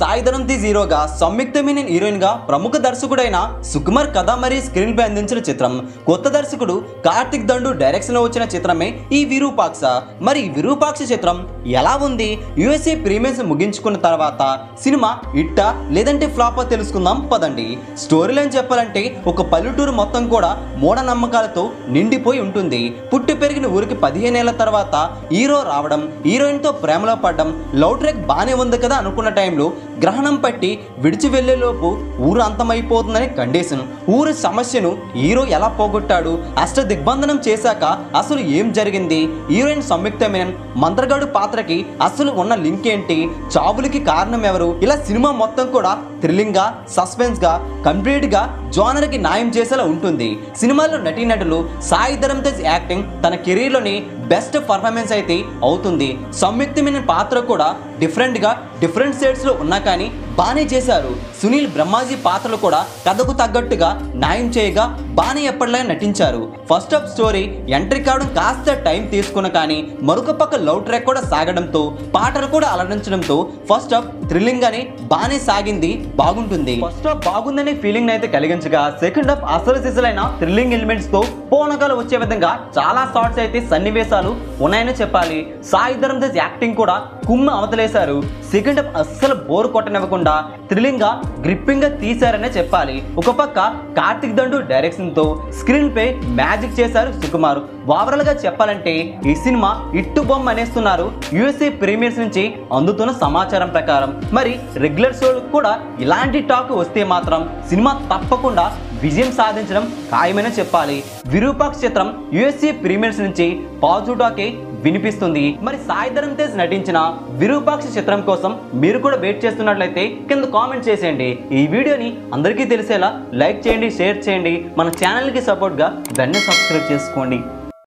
Sai Dharam the జీరోగా Samyuktha Menon heroine గా ప్రముఖ దర్శకుడైన సుకుమార్ కథ మరియు స్క్రీన్ పై అందించిన చిత్రం కొత్త దర్శకుడు కార్తిక్ దండు డైరెక్షన్ లో వచ్చిన చిత్రమే ఈ విరూపాక్ష మరి ఈ విరూపాక్ష చిత్రం ఎలా ఉంది యుఎస్ఏ ప్రీమియర్స్ ముగించుకున్న తర్వాత సినిమా ఇట్టా లేదంటే ఫ్లాపా తెలుసుకుందాం పదండి స్టోరీ లైన్ చెప్పాలంటే ఒక పల్లెటూరు మొత్తం కూడా మూఢనమ్మకాలతో నిండిపోయి ఉంటుంది పుట్టి పెరిగిన ఊరికి పదిహేనేళ్ల తర్వాత హీరో రావడం హీరోయిన్ తో ప్రేమలో పడడం లవ్ ట్రాక్ బానే ఉంది కదా అనుకున్న టైంలో గ్రహణం పట్టి విడిచి వెళ్లే లోపు ఊరు అంతమైపోతుందని కండిషన్ ఊరి సమస్యను హీరో ఎలా పోగొట్టాడు అష్ట దిగ్బంధనం చేశాక అసలు ఏం జరిగింది హీరోయిన్ సంయుక్త మేనన్ మంత్రగాడు పాత్రకి అసలు ఉన్న లింక్ ఏంటి చావులకి కారణం ఎవరు ఇలా సినిమా మొత్తం కూడా థ్రిల్లింగ్ గా సస్పెన్స్ గా కంప్లీట్ గా జోనర్ కి న్యాయం చేసేలా ఉంటుంది సినిమాలో నటీనటులు సాయి ధరమ్ తేజ్ యాక్టింగ్ తన కెరీర్ లోని బెస్ట్ పర్ఫార్మెన్స్ అయితే అవుతుంది సంయుక్తమైన పాత్ర కూడా డిఫరెంట్ గా డిఫరెంట్ షేడ్స్ లో ఉన్నా కానీ బానే చేశారు సునీల్ బ్రహ్మాజీ పాత్రలు కూడా కథకు తగ్గట్టుగా న్యాయం చేయగా బానే ఎప్పటిలాగా నటించారు ఫస్ట్ ఆఫ్ స్టోరీ ఎంట్రీ కావడం కాస్త టైం తీసుకున్న కానీ మరొక పక్క లవ్ ట్రాక్ కూడా సాగడంతో పాటలు కూడా అలరించడంతో ఫస్ట్ ఆఫ్ థ్రిల్లింగ్ గానే బానే సాగింది బాగుంటుంది ఫస్ట్ ఆఫ్ బాగుందనే ఫీలింగ్ అయితే కలిగించగా సెకండ్ హాఫ్ అసలు సిసలైన థ్రిల్లింగ్ ఎలిమెంట్స్ తో పోనకాలు వచ్చే విధంగా చాలా షార్ట్స్ అయితే సన్నివేశాలు ఉన్నాయని చెప్పాలి సాయి ధరమ్ తేజ్ యాక్టింగ్ కూడా కుమ్మ అవతలేశారు సెకండ్ హాఫ్ అస్సలు బోర్ కొట్టనివ్వకుండా థ్రిల్లింగ్ గా గ్రిప్పింగ్ గా తీశారనే చెప్పాలి ఒక పక్క కార్తిక్ దండు డైరెక్షన్ తో స్క్రీన్ పై మ్యాజిక్ చేశారు సుకుమార్ ఓవరాల్ గా చెప్పాలంటే ఈ సినిమా ఇట్టు బొమ్మ అనేస్తున్నారు యుఎస్ఏ ప్రీమియర్స్ నుంచి అందుతున్న సమాచారం ప్రకారం మరి రెగ్యులర్ షో కూడా ఇలాంటి టాక్ వస్తే మాత్రం సినిమా తప్పకుండా విజయం సాధించడం ఖాయమని చెప్పాలి విరూపాక్ష చిత్రం యుఎస్ఏ ప్రీమియర్స్ నుంచి పాజిటివ్ టాకే వినిపిస్తుంది మరి సాయిధరం తేజ్ నటించిన విరూపాక్ష చిత్రం కోసం మీరు కూడా వెయిట్ చేస్తున్నట్లయితే కింద కామెంట్ చేసేయండి ఈ వీడియోని అందరికీ తెలిసేలా లైక్ చేయండి షేర్ చేయండి మన ఛానల్కి సపోర్ట్గా వెంటనే సబ్స్క్రైబ్ చేసుకోండి